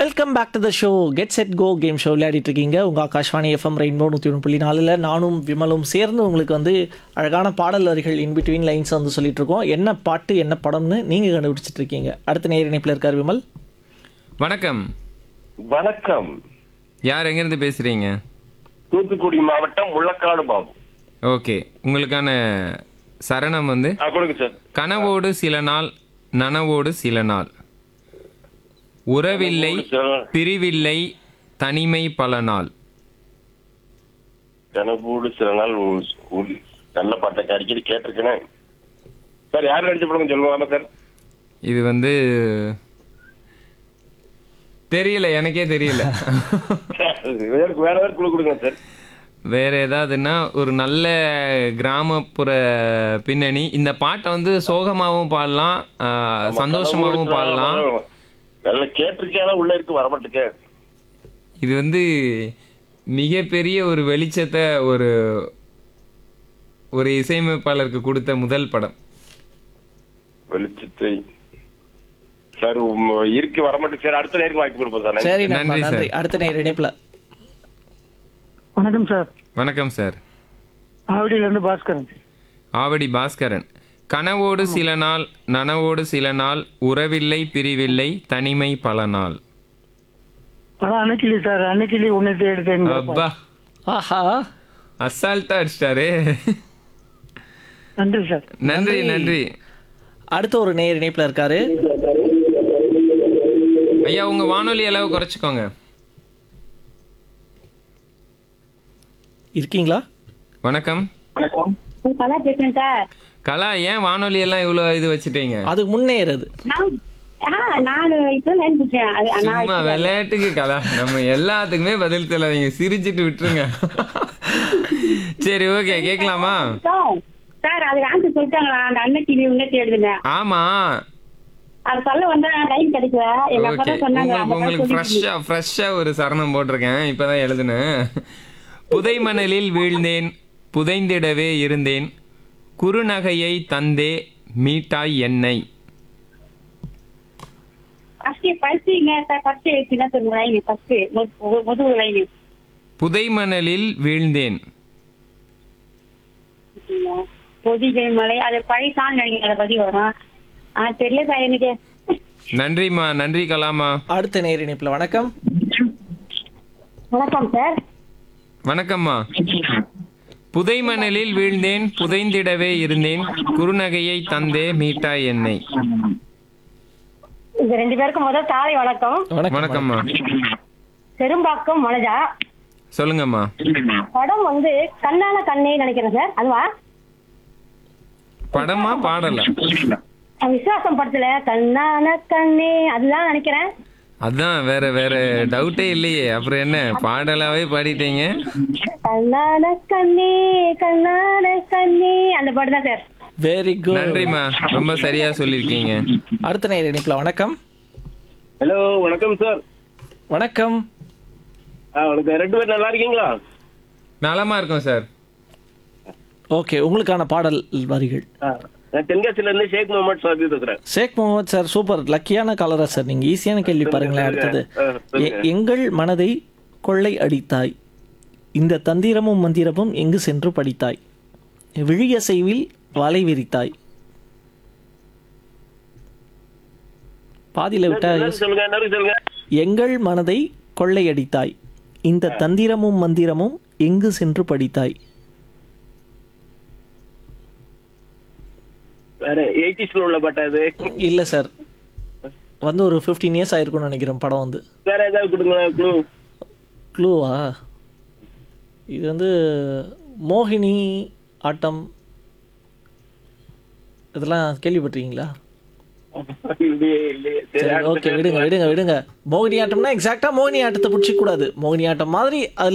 Welcome back to the show get set go game show விளையாடிட்டு இருக்கீங்க உங்கள் Akashvani FM rainbow நூற்றி ஒன்று புள்ளி நாலில் நானும் விமலும் சேர்ந்து உங்களுக்கு வந்து அழகான பாடல் வரிகள் இன் பிட்வீன் லைன்ஸ் வந்து சொல்லிட்டு இருக்கோம் என்ன பாட்டு என்ன படம்னு நீங்கள் கண்டுபிடிச்சிட்டு இருக்கீங்க அடுத்த நேர் இணைப்பில் இருக்கார் விமல் வணக்கம் வணக்கம் யார் எங்கேருந்து பேசுகிறீங்க தூத்துக்குடி மாவட்டம் முள்ளக்காடு பாபு ஓகே உங்களுக்கான சரணம் வந்து ஆ கொடுங்க சார் கனவோடு சில நாள் நனவோடு சில நாள் உறவில்லை பிரிவில்லை தனிமை பல நாள் கனவோடு சில நாள் உ- உ- நல்ல பாட்டை அடிக்கடி கேட்டிருக்கேன் சார் யார் நடிச்ச படம் சொல்லுவாங்க சார் இது வந்து தெரியல எனக்கே தெரியல வேற வேற வேற குழு கொடுங்க சார் வேற ஏதாவதுன்னா ஒரு நல்ல கிராமப்புற பின்னணி இந்த பாட்டை வந்து சோகமாகவும் பாடலாம் ஆஹ், சந்தோஷமாகவும் பாடலாம் நல்ல கேட்டிருக்கேன் உள்ள இருக்கு வரமாட்டேங்க இது வந்து மிகப்பெரிய ஒரு வெளிச்சத்தை ஒரு ஒரு இசையமைப்பாளருக்கு கொடுத்த முதல் படம் வெளிச்சத்தை சார் உம், இருக்கு வரமாட்டேங்க சார் அடுத்த நேருக்கு வாய்ப்பு கொடுப்போம் சார் நன்றி. சரி நண்பா, நன்றி, சார். நன்றி அடுத்த நேர் இணைப்பில் வணக்கம் சார் வணக்கம் சார் ஆவடியிலேருந்து பாஸ்கரன் ஆவடி பாஸ்கரன் கனவோடு சில நாள் நனவோடு சில நாள் உறவில்லை பிரிவில்லை தனிமை பல நாள் அதான் அன்னைக்கிளி சார் அன்னைக்கிளி உன்னை எடுத்தேன் அப்பா ஆஹா அசால்ட்டா அடிச்சிட்டாரு நன்றி சார் நன்றி நன்றி அடுத்த ஒரு நேர் இணைப்பில் இருக்காரு ஐயா உங்க வானொலி அளவு குறைச்சிக்கோங்க இருக்கீங்களா வணக்கம் கலா பேசுறேன் சார் கலா ஏன் வானொலி எல்லாம் இவ்வளவு இது வச்சுட்டீங்க அதுக்கு முன்னேறது நான் ஆ நான் இப்போ லைன் பிடிச்சேன் அது நான் சும்மா விளையாட்டுக்கு கலா நம்ம எல்லாத்துக்குமே பதில் சொல்லாதீங்க சிரிச்சிட்டு விட்டுருங்க சரி ஓகே கேட்கலாமா சார் சார் அதுக்கு ஆன்சர் சொல்லிட்டாங்களா அந்த அன்னைக்கு நீ உன்னத்தி எழுதுனேன் ஆமா அது சொல்ல வந்தா லைன் கிடைக்கல எங்க அப்பா ஓகே தான் சொன்னாங்க உங்களுக்கு அந்த உங்களுக்கு மாதிரி சொல்லிட்டு ஃப்ரெஷ்ஷா ஃப்ரெஷ்ஷா ஒரு சரணம் போட்டிருக்கேன் இப்பதான் எழுதுனேன் புதை மணலில் வீழ்ந்தேன் புதைந்திடவே இருந்தேன் குறுநகையை தந்தே மீட்டாய் என்னை ஃபர்ஸ்ட் ஃபர்ஸ்ட்ங்க சார் ஃபர்ஸ்ட் என்ன சொல்லுங்க லைன் ஃபர்ஸ்ட் முதுகு லைன் புதை மணலில் வீழ்ந்தேன் பொதிகை மலை அது பழைய சாங் நினைக்கிறேன் அதை பத்தி வரும் ஆ தெரியல சார் எனக்கு நன்றிம்மா நன்றி கலாமா அடுத்த நேர் இணைப்பில் வணக்கம் வணக்கம் சார் வணக்கம்மா புதை மணலில் வீழ்ந்தேன் புதைந்திடவே இருந்தேன் குறுநகையை தந்தே மீட்டாய் என்னை இந்த ரெண்டு பேருக்கும் முதல் காலை வணக்கம் வணக்கம் வணக்கம்மா பெரும்பாக்கம் மனஜா சொல்லுங்கம்மா படம் வந்து கண்ணான கண்ணே நினைக்கிறேன் சார் அதுவா படமா பாடல விசுவாசம் படத்துல கண்ணான கண்ணே அதுதான் நினைக்கிறேன் அதான் வேற வேற டவுட்டே இல்லையே அப்புறம் என்ன பாடலாவே பாடிட்டீங்க கண்ணான கண்ணே கண்ணான கண்ணே அந்த பாட்டு தான் சார் வெரி குட் நன்றிம்மா ரொம்ப சரியா சொல்லியிருக்கீங்க அடுத்த நேர் இணைப்பில் வணக்கம் ஹலோ வணக்கம் சார் வணக்கம் ஆ வணக்கம் ரெண்டு பேர் நல்லா இருக்கீங்களா நலமா இருக்கும் சார் ஓகே உங்களுக்கான பாடல் வரிகள் ஆ, நான் தென்காசில இருந்து ஷேக் முகமது சாதி இருக்கிறேன் ஷேக் முகமது சார் சூப்பர் லக்கியான காலரா சார் நீங்க ஈஸியான கேள்வி பாருங்களேன் அடுத்தது எ- எங்கள் மனதை கொள்ளை அடித்தாய் இந்த தந்திரமும் மந்திரமும் எங்கு சென்று படித்தாய் விழியசைவில் வலை விரித்தாய் பாதியில விட்டா எல்லாரும் சொல்லுங்க எல்லாரும் சொல்லுங்க எங்கள் மனதை கொள்ளையடித்தாய் இந்த தந்திரமும் மந்திரமும் எங்கு சென்று படித்தாய் வேற எயிட்டிஸ்ல உள்ள பாட்டா இது இல்ல சார் வந்து ஒரு ஃபிஃப்டீன் இயர்ஸ் ஆயிருக்கும்னு நினைக்கிறேன் படம் வந்து வேற ஏதாவது கொடுங்களேன் க்ளூ க்ளூவா இது வந்து மோகினி ஆட்டம் இதெல்லாம் கேள்விப்பட்டிருக்கீங்களா இல்லையே இல்லையே சரி, சரி அடுத்த ஓகே நேரத்துக்கு விடுங்க விடுங்க விடுங்க மோகினி ஆட்டம்னா எக்ஸாக்டா மோகினி ஆட்டத்தை பிடிச்சிக்க கூடாது மோகினி ஆட்டம் மாதிரி அதுல